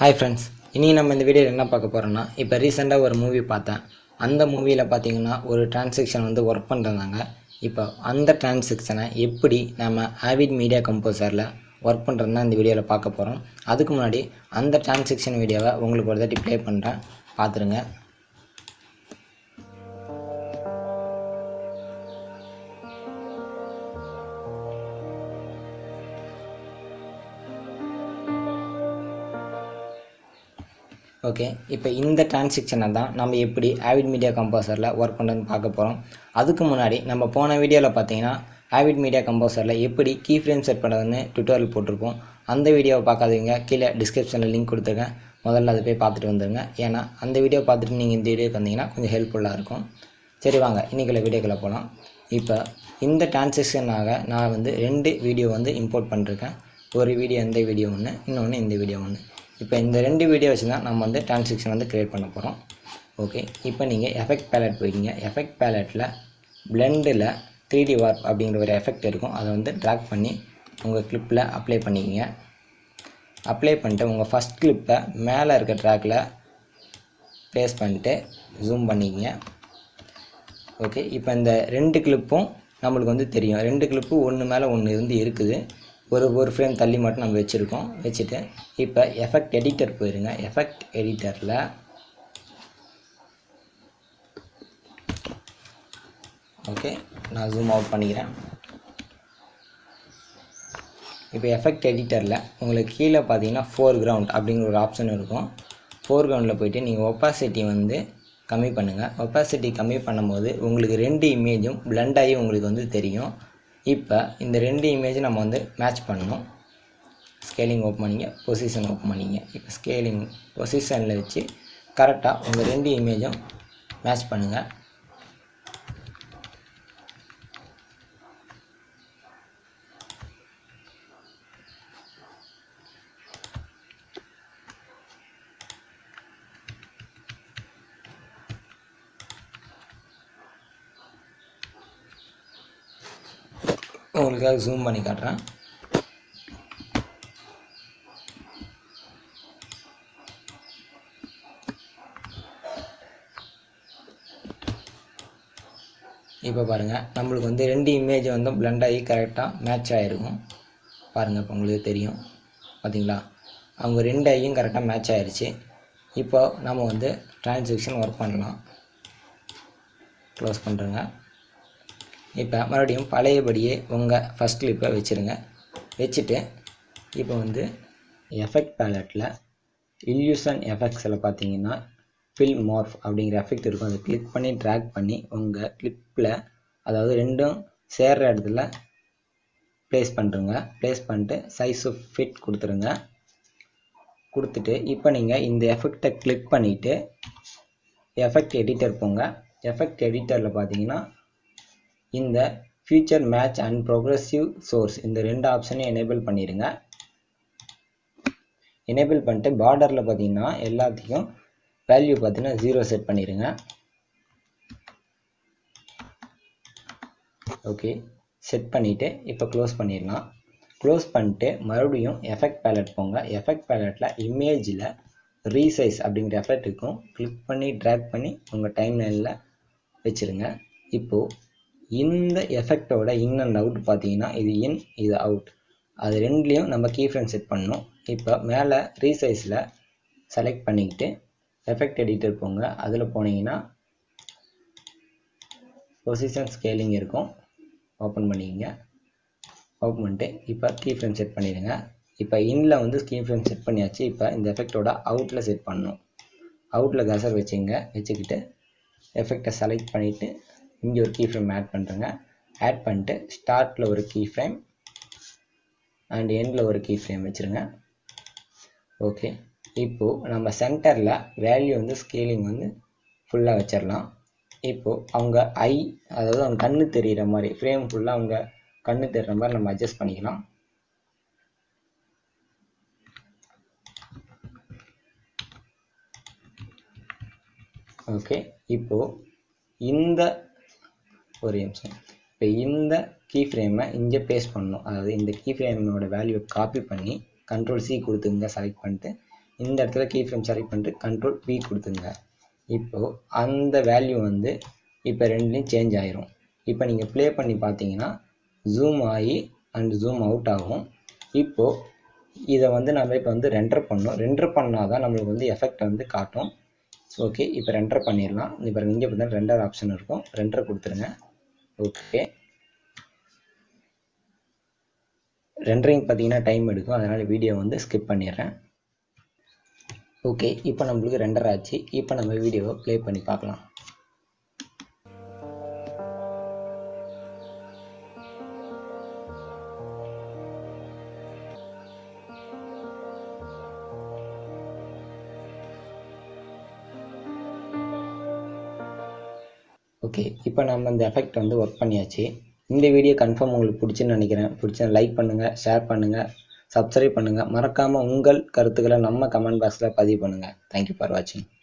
hi friends இன்றைக்கி நம்ம இந்த வீடியோவில் என்ன பார்க்க போகிறோன்னா இப்போ ரீசெண்டாக ஒரு மூவி பார்த்தேன் அந்த மூவியில் பார்த்தீங்கன்னா ஒரு டிரான்சாக்ஷன் வந்து ஒர்க் பண்ணுறாங்க இப்போ அந்த டிரான்சாக்ஷனை எப்படி நம்ம ஆவிட் மீடியா கம்போசரில் ஒர்க் பண்ணுறதுனா இந்த வீடியோவில் பார்க்க போகிறோம் அதுக்கு முன்னாடி அந்த டிரான்சாக்ஷன் வீடியோவை உங்களுக்கு ஒரு தாட்டி ப்ளே பண்ணுறேன் பார்த்துருங்க ஓகே இப்போ இந்த டிரான்சாக்ஷனை தான் நம்ம எப்படி ஆவிட் மீடியா கம்போசரில் ஒர்க் பண்ணுறதுன்னு பார்க்க போகிறோம் அதுக்கு முன்னாடி நம்ம போன வீடியோவில் பார்த்தீங்கன்னா ஆவிட் மீடியா கம்போசரில் எப்படி கீ ஃப்ரேம் செட் பண்ணுறதுன்னு டுட்டோரியல் போட்டிருப்போம் அந்த வீடியோவை பார்க்காதீங்க கீழே டிஸ்கிரிப்ஷனில் லிங்க் கொடுத்துருக்கேன் முதல்ல அதை போய் பார்த்துட்டு வந்துடுங்க ஏன்னா அந்த வீடியோ பார்த்துட்டு நீங்கள் இந்த வீடியோக்கு வந்தீங்கன்னா கொஞ்சம் ஹெல்ப்ஃபுல்லாக இருக்கும் சரி வாங்க இன்றைக்குள்ள வீடியோக்குள்ளே போகலாம் இப்போ இந்த டிரான்சாக்ஷனாக நான் வந்து ரெண்டு வீடியோ வந்து இம்போர்ட் பண்ணிருக்கேன் ஒரு வீடியோ இந்த வீடியோ ஒன்று இன்னொன்று இந்த வீடியோ ஒன்று இப்போ இந்த ரெண்டு வீடியோ வச்சு தான் நம்ம வந்து டிரான்சாக்ஷன் வந்து க்ரியேட் பண்ண போகிறோம் ஓகே இப்போ நீங்கள் எஃபெக்ட் பேலட் போய்க்கிங்க எஃபெக்ட் பேலட்டில் பிளெண்டில் த்ரீ டி வார்ப் அப்படிங்கிற ஒரு எஃபெக்ட் இருக்கும் அதை வந்து ட்ராக் பண்ணி உங்கள் கிளிப்பில் அப்ளை பண்ணிக்கிங்க அப்ளை பண்ணிட்டு உங்கள் ஃபஸ்ட் கிளிப்பை மேலே இருக்க ட்ராக்கில் ப்ளேஸ் பண்ணிட்டு ஜூம் பண்ணிக்கிங்க ஓகே இப்போ இந்த ரெண்டு கிளிப்பும் நம்மளுக்கு வந்து தெரியும் ரெண்டு கிளிப்பு ஒன்று மேலே ஒன்று இருந்து இருக்குது ஒரு ஒரு ஃப்ரேம் தள்ளி மட்டும் நம்ம வச்சுருக்கோம் வச்சுட்டு இப்போ எஃபெக்ட் எடிட்டர் போயிருங்க எஃபெக்ட் எடிட்டரில் ஓகே நான் ஜூம் அவுட் பண்ணிக்கிறேன் இப்போ எஃபெக்ட் எடிட்டரில் உங்களுக்கு கீழே பார்த்தீங்கன்னா ஃபோர் கிரவுண்ட் அப்படிங்கிற ஒரு ஆப்ஷன் இருக்கும் ஃபோர் கிரவுண்டில் போயிட்டு நீங்கள் ஒப்பாசிட்டி வந்து கம்மி பண்ணுங்கள் ஒப்பாசிட்டி கம்மி பண்ணும்போது உங்களுக்கு ரெண்டு இமேஜும் blend ஆகி உங்களுக்கு வந்து தெரியும் இப்போ இந்த ரெண்டு இமேஜும் நம்ம வந்து மேட்ச் பண்ணணும் ஸ்கேலிங் ஓப்பன் பண்ணிங்க பொசிஷன் ஓப்பன் பண்ணிங்க இப்போ ஸ்கேலிங் பொசிஷனில் வச்சு கரெக்டாக உங்கள் ரெண்டு இமேஜும் மேட்ச் பண்ணுங்கள் உங்களுக்காக ஜூம் பண்ணி காட்டுறேன் இப்போ பாருங்கள் நம்மளுக்கு வந்து ரெண்டு இமேஜ் வந்து blend ஆகி கரெக்டாக மேட்ச் ஆகிருக்கும் பாருங்கள் இப்போ உங்களுக்கு தெரியும் பார்த்தீங்களா அவங்க ரெண்டு ஐயும் கரெக்டாக மேட்ச் ஆயிருச்சு இப்போ நம்ம வந்து டிரான்சாக்ஷன் ஒர்க் பண்ணலாம் க்ளோஸ் பண்ணுறேங்க இப்போ மறுபடியும் பழையபடியே உங்கள் ஃபஸ்ட் கிளிப்பை வச்சுருங்க வச்சுட்டு இப்போ வந்து எஃபெக்ட் பேலட்டில் இல்யூஷன் எஃபெக்ட்ஸில் பார்த்தீங்கன்னா ஃபில் மார்ஃப் அப்படிங்கிற எஃபெக்ட் இருக்கும் அதை கிளிக் பண்ணி ட்ராக் பண்ணி உங்கள் கிளிப்பில் அதாவது ரெண்டும் சேர்கிற இடத்துல ப்ளேஸ் பண்ணுறங்க ப்ளேஸ் பண்ணிட்டு சைஸ் ஆஃப் ஃபிட் கொடுத்துருங்க கொடுத்துட்டு இப்போ நீங்கள் இந்த எஃபெக்டை கிளிக் பண்ணிவிட்டு எஃபெக்ட் எடிட்டர் போங்க எஃபெக்ட் எடிட்டரில் பார்த்தீங்கன்னா இந்த future match and progressive source இந்த ரெண்டு ஆப்ஷனையும் எனேபிள் பண்ணிடுங்க எனேபிள் பண்ணிட்டு பார்டரில் பார்த்தீங்கன்னா எல்லாத்தையும் வேல்யூ பார்த்தீங்கன்னா ஜீரோ செட் பண்ணிடுங்க ஓகே செட் பண்ணிவிட்டு இப்போ க்ளோஸ் பண்ணிடலாம் க்ளோஸ் பண்ணிட்டு மறுபடியும் எஃபெக்ட் பேலட் போங்க எஃபெக்ட் பேலட்டில் இமேஜில் ரீசைஸ் அப்படிங்கிற எஃபெக்ட் இருக்கும் கிளிக் பண்ணி ட்ராக் பண்ணி உங்கள் டைம் லைனில் வச்சுருங்க இப்போது இந்த எஃபெக்டோட இன் அண்ட் அவுட் பார்த்தீங்கன்னா இது இன் இது அவுட் அது ரெண்டுலேயும் நம்ம கீ ஃப்ரேம் செட் பண்ணணும் இப்போ மேலே ரீசைஸில் செலக்ட் பண்ணிக்கிட்டு எஃபெக்ட் எடிட்டர் போங்க அதில் போனீங்கன்னா பொசிஷன் ஸ்கேலிங் இருக்கும் ஓப்பன் பண்ணிக்கங்க ஓப்பன் பண்ணிட்டு இப்போ கீ ஃப்ரேம் செட் பண்ணிடுங்க இப்போ இன்ல வந்து கீ ஃப்ரேம் செட் பண்ணியாச்சு இப்போ இந்த எஃபெக்டோட அவுட்டில் செட் பண்ணணும் அவுட்டில் கசர் வச்சுங்க வச்சுக்கிட்டு எஃபெக்டை செலக்ட் பண்ணிவிட்டு இங்கே ஒரு கீ ஃப்ரேம் ஆட் பண்ணுறேங்க ஆட் பண்ணிட்டு ஸ்டார்ட்டில் ஒரு கீ ஃப்ரேம் அண்ட் எண்டில் ஒரு கீ ஃப்ரேம் வச்சுருங்க ஓகே இப்போது நம்ம சென்டரில் வேல்யூ வந்து ஸ்கேலிங் வந்து ஃபுல்லாக வச்சிடலாம் இப்போது அவங்க ஐ அதாவது அவங்க கண்ணு தெரிகிற மாதிரி ஃப்ரேம் ஃபுல்லாக அவங்க கண்ணு தெரிகிற மாதிரி நம்ம அட்ஜஸ்ட் பண்ணிக்கலாம் ஓகே இப்போது இந்த ஒரு நிமிஷம் இப்போ இந்த கீ ஃப்ரேமை இங்கே பேஸ்ட் பண்ணணும் அதாவது இந்த கீ ஃப்ரேமோட வேல்யூவை காப்பி பண்ணி கண்ட்ரோல் சி கொடுத்துங்க செலக்ட் பண்ணிட்டு இந்த இடத்துல கீ ஃப்ரேம் செலக்ட் பண்ணிட்டு கண்ட்ரோல் பி கொடுத்துங்க இப்போது அந்த வேல்யூ வந்து இப்போ ரெண்டுலேயும் சேஞ்ச் ஆயிரும் இப்போ நீங்கள் ப்ளே பண்ணி பார்த்தீங்கன்னா ஜூம் ஆகி அண்ட் ஜூம் அவுட் ஆகும் இப்போது இதை வந்து நம்ம இப்போ வந்து ரெண்டர் பண்ணோம் ரெண்டர் பண்ணால் தான் நம்மளுக்கு வந்து எஃபெக்ட் வந்து காட்டும் ஓகே இப்போ ரெண்டர் பண்ணிடலாம் இப்போ இங்கே பார்த்தீங்கன்னா ரெண்டர் ஆப்ஷன் இருக்கும் ரெண்டர் கொடுத்துருங்க ஓகே ரெண்டரிங் பார்த்தீங்கன்னா டைம் எடுக்கும் அதனால் வீடியோ வந்து ஸ்கிப் பண்ணிடுறேன் ஓகே இப்போ நம்மளுக்கு ரெண்டர் ஆச்சு இப்போ நம்ம வீடியோவை ப்ளே பண்ணி பார்க்கலாம் ஓகே இப்போ நம்ம இந்த எஃபெக்ட் வந்து ஒர்க் பண்ணியாச்சு இந்த வீடியோ கன்ஃபார்ம் உங்களுக்கு பிடிச்சுன்னு நினைக்கிறேன் பிடிச்சா லைக் பண்ணுங்கள் ஷேர் பண்ணுங்கள் சப்ஸ்கிரைப் பண்ணுங்கள் மறக்காமல் உங்கள் கருத்துக்களை நம்ம கமெண்ட் பாக்ஸில் பதிவு பண்ணுங்கள் தேங்க்யூ ஃபார் வாட்சிங்